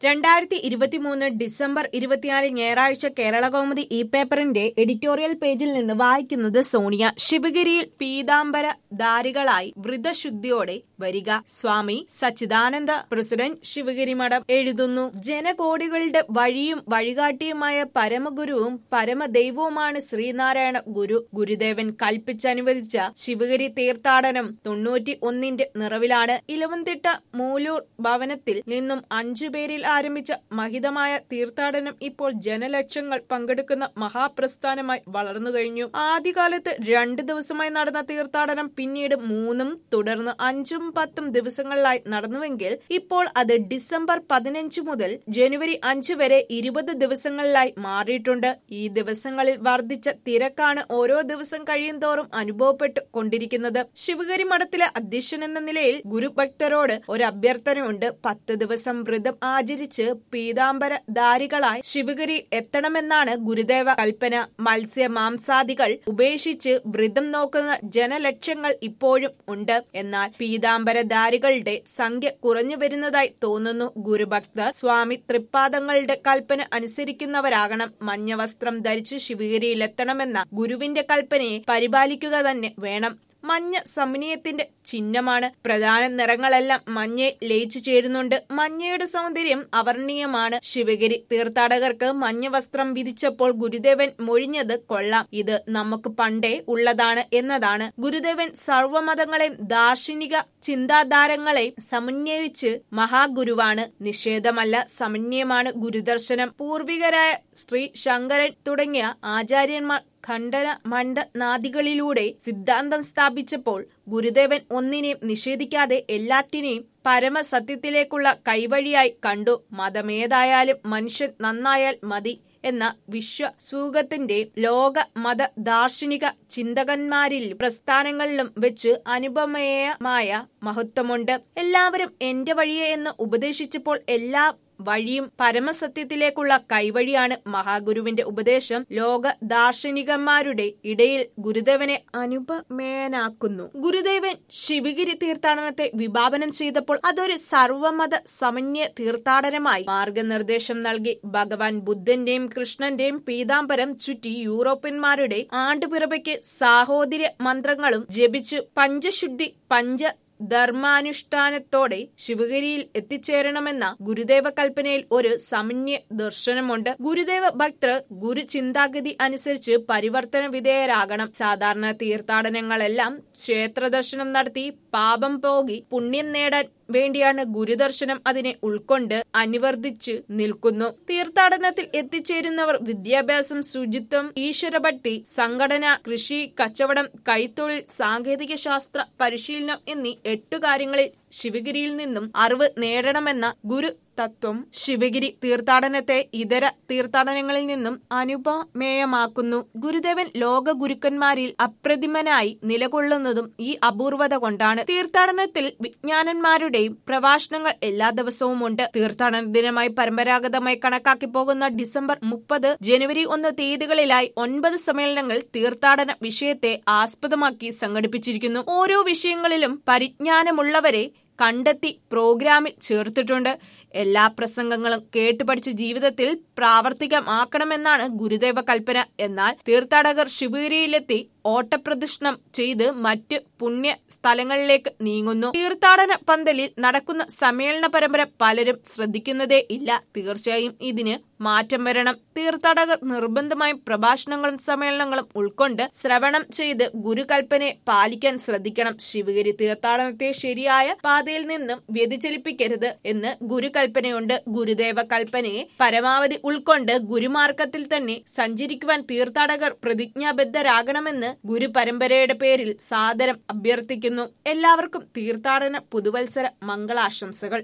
രണ്ടായിരത്തി ഇരുപത്തിമൂന്ന് ഡിസംബർ ഇരുപത്തിനാല് ഞായറാഴ്ച കേരള കൗമുദി ഇ പേപ്പറിന്റെ എഡിറ്റോറിയൽ പേജിൽ നിന്ന് വായിക്കുന്നത് സോണിയ ശിവഗിരിയിൽ പീതാംബര ധാരികളായി വ്രതശുദ്ധിയോടെ വരിക സ്വാമി സച്ചിദാനന്ദ പ്രസിഡന്റ് ശിവഗിരി മഠം എഴുതുന്നു ജനകോടികളുടെ വഴിയും വഴികാട്ടിയുമായ പരമഗുരുവും പരമദൈവവുമാണ് ശ്രീനാരായണ ഗുരു ഗുരുദേവൻ കൽപ്പിച്ചനുവദിച്ച ശിവഗിരി തീർത്ഥാടനം തൊണ്ണൂറ്റി ഒന്നിന്റെ നിറവിലാണ് ഇലവന്തിട്ട മൂലൂർ ഭവനത്തിൽ നിന്നും അഞ്ചു പേരിൽ ആരംഭിച്ച മഹിതമായ തീർത്ഥാടനം ഇപ്പോൾ ജനലക്ഷങ്ങൾ പങ്കെടുക്കുന്ന മഹാപ്രസ്ഥാനമായി വളർന്നു കഴിഞ്ഞു ആദ്യകാലത്ത് രണ്ട് ദിവസമായി നടന്ന തീർത്ഥാടനം പിന്നീട് മൂന്നും തുടർന്ന് അഞ്ചും പത്തും ദിവസങ്ങളിലായി നടന്നുവെങ്കിൽ ഇപ്പോൾ അത് ഡിസംബർ പതിനഞ്ച് മുതൽ ജനുവരി അഞ്ച് വരെ ഇരുപത് ദിവസങ്ങളിലായി മാറിയിട്ടുണ്ട് ഈ ദിവസങ്ങളിൽ വർദ്ധിച്ച തിരക്കാണ് ഓരോ ദിവസം കഴിയും തോറും അനുഭവപ്പെട്ടു കൊണ്ടിരിക്കുന്നത് ശിവഗിരി മഠത്തിലെ അധ്യക്ഷൻ എന്ന നിലയിൽ ഗുരുഭക്തരോട് ഒരു അഭ്യർത്ഥനയുണ്ട് പത്ത് ദിവസം വ്രതം ആചരിച്ച് പീതാംബര ധാരികളായി ശിവഗിരി എത്തണമെന്നാണ് ഗുരുദേവ കൽപ്പന മത്സ്യ മാംസാദികൾ ഉപേക്ഷിച്ച് വ്രതം നോക്കുന്ന ജനലക്ഷങ്ങൾ ഇപ്പോഴും ഉണ്ട് എന്നാൽ പീതാംബരധാരികളുടെ സംഖ്യ കുറഞ്ഞു വരുന്നതായി തോന്നുന്നു ഗുരുഭക്തർ സ്വാമി തൃപ്പാദങ്ങളുടെ കൽപ്പന അനുസരിക്കുന്നവരാകണം മഞ്ഞ വസ്ത്രം ധരിച്ച് ശിവഗിരിയിലെത്തണമെന്ന ഗുരുവിന്റെ കൽപ്പനയെ പരിപാലിക്കുക തന്നെ വേണം മഞ്ഞ സമന്വയത്തിന്റെ ചിഹ്നമാണ് പ്രധാന നിറങ്ങളെല്ലാം മഞ്ഞയെ ലയിച്ചു ചേരുന്നുണ്ട് മഞ്ഞയുടെ സൗന്ദര്യം അവർണീയമാണ് ശിവഗിരി തീർത്ഥാടകർക്ക് മഞ്ഞ വസ്ത്രം വിധിച്ചപ്പോൾ ഗുരുദേവൻ മൊഴിഞ്ഞത് കൊള്ളാം ഇത് നമുക്ക് പണ്ടേ ഉള്ളതാണ് എന്നതാണ് ഗുരുദേവൻ സർവമതങ്ങളെയും ദാർശനിക ചിന്താധാരങ്ങളെയും സമന്വയിച്ച് മഹാഗുരുവാണ് നിഷേധമല്ല സമന്വയമാണ് ഗുരുദർശനം പൂർവികരായ ശ്രീ ശങ്കരൻ തുടങ്ങിയ ആചാര്യന്മാർ ഖണ്ഡന മണ്ഡ നാദികളിലൂടെ സിദ്ധാന്തം സ്ഥാപിച്ചപ്പോൾ ഗുരുദേവൻ ഒന്നിനെയും നിഷേധിക്കാതെ എല്ലാറ്റിനെയും പരമസത്യത്തിലേക്കുള്ള കൈവഴിയായി കണ്ടു മതമേതായാലും മനുഷ്യൻ നന്നായാൽ മതി എന്ന വിശ്വസൂഖത്തിന്റെ ലോക മത ദാർശനിക ചിന്തകന്മാരിൽ പ്രസ്ഥാനങ്ങളിലും വെച്ച് അനുപമേയമായ മഹത്വമുണ്ട് എല്ലാവരും എന്റെ വഴിയെ എന്ന് ഉപദേശിച്ചപ്പോൾ എല്ലാ വഴിയും പരമസത്യത്തിലേക്കുള്ള കൈവഴിയാണ് മഹാഗുരുവിന്റെ ഉപദേശം ലോക ദാർശനികന്മാരുടെ ഇടയിൽ ഗുരുദേവനെ അനുപമേയനാക്കുന്നു ഗുരുദേവൻ ശിവഗിരി തീർത്ഥാടനത്തെ വിഭാവനം ചെയ്തപ്പോൾ അതൊരു സർവമത സമന്വയ തീർത്ഥാടനമായി മാർഗനിർദ്ദേശം നൽകി ഭഗവാൻ ബുദ്ധന്റെയും കൃഷ്ണന്റെയും പീതാംബരം ചുറ്റി യൂറോപ്യന്മാരുടെ ആണ്ടുപിറവയ്ക്ക് സാഹോദര്യ മന്ത്രങ്ങളും ജപിച്ചു പഞ്ചശുദ്ധി പഞ്ച ധർമാനുഷ്ഠാനത്തോടെ ശിവഗിരിയിൽ എത്തിച്ചേരണമെന്ന ഗുരുദേവ കൽപ്പനയിൽ ഒരു സമന്വയ ദർശനമുണ്ട് ഗുരുദേവ ഭക്തർ ഗുരു ചിന്താഗതി അനുസരിച്ച് പരിവർത്തന വിധേയരാകണം സാധാരണ തീർത്ഥാടനങ്ങളെല്ലാം ക്ഷേത്ര ദർശനം നടത്തി പാപം പോകി പുണ്യം നേടാൻ വേണ്ടിയാണ് ഗുരുദർശനം അതിനെ ഉൾക്കൊണ്ട് അനുവർത്തിച്ച് നിൽക്കുന്നു തീർത്ഥാടനത്തിൽ എത്തിച്ചേരുന്നവർ വിദ്യാഭ്യാസം ശുചിത്വം ഈശ്വരഭക്തി സംഘടന കൃഷി കച്ചവടം കൈത്തൊഴിൽ സാങ്കേതിക ശാസ്ത്ര പരിശീലനം എന്നീ എട്ടു കാര്യങ്ങളിൽ ശിവഗിരിയിൽ നിന്നും അറിവ് നേടണമെന്ന ഗുരു തത്വം ശിവഗിരി തീർത്ഥാടനത്തെ ഇതര തീർത്ഥാടനങ്ങളിൽ നിന്നും അനുപമേയമാക്കുന്നു ഗുരുദേവൻ ലോക ഗുരുക്കന്മാരിൽ അപ്രതിമനായി നിലകൊള്ളുന്നതും ഈ അപൂർവത കൊണ്ടാണ് തീർത്ഥാടനത്തിൽ വിജ്ഞാനന്മാരുടെയും പ്രഭാഷണങ്ങൾ എല്ലാ ദിവസവും ഉണ്ട് തീർത്ഥാടന ദിനമായി പരമ്പരാഗതമായി കണക്കാക്കി പോകുന്ന ഡിസംബർ മുപ്പത് ജനുവരി ഒന്ന് തീയതികളിലായി ഒൻപത് സമ്മേളനങ്ങൾ തീർത്ഥാടന വിഷയത്തെ ആസ്പദമാക്കി സംഘടിപ്പിച്ചിരിക്കുന്നു ഓരോ വിഷയങ്ങളിലും പരിജ്ഞാനമുള്ളവരെ കണ്ടെത്തി പ്രോഗ്രാമിൽ ചേർത്തിട്ടുണ്ട് എല്ലാ പ്രസംഗങ്ങളും കേട്ടുപഠിച്ച ജീവിതത്തിൽ പ്രാവർത്തികമാക്കണമെന്നാണ് ഗുരുദേവ കൽപ്പന എന്നാൽ തീർത്ഥാടകർ ശിവഗിരിയിലെത്തി ഓട്ടപ്രദക്ഷിണം ചെയ്ത് മറ്റ് പുണ്യ സ്ഥലങ്ങളിലേക്ക് നീങ്ങുന്നു തീർത്ഥാടന പന്തലിൽ നടക്കുന്ന സമ്മേളന പരമ്പര പലരും ശ്രദ്ധിക്കുന്നതേ ഇല്ല തീർച്ചയായും ഇതിന് മാറ്റം വരണം തീർത്ഥാടകർ നിർബന്ധമായും പ്രഭാഷണങ്ങളും സമ്മേളനങ്ങളും ഉൾക്കൊണ്ട് ശ്രവണം ചെയ്ത് ഗുരുകൽപ്പനയെ പാലിക്കാൻ ശ്രദ്ധിക്കണം ശിവഗിരി തീർത്ഥാടനത്തെ ശരിയായ പാതയിൽ നിന്നും വ്യതിചലിപ്പിക്കരുത് എന്ന് ഗുരുകൽപ്പനയുണ്ട് ഗുരുദേവ കൽപ്പനയെ പരമാവധി ഉൾക്കൊണ്ട് ഗുരുമാർഗത്തിൽ തന്നെ സഞ്ചരിക്കുവാൻ തീർത്ഥാടകർ പ്രതിജ്ഞാബദ്ധരാകണമെന്ന് ഗുരു പരമ്പരയുടെ പേരിൽ സാദരം അഭ്യർത്ഥിക്കുന്നു എല്ലാവർക്കും തീർത്ഥാടന പുതുവത്സര മംഗളാശംസകൾ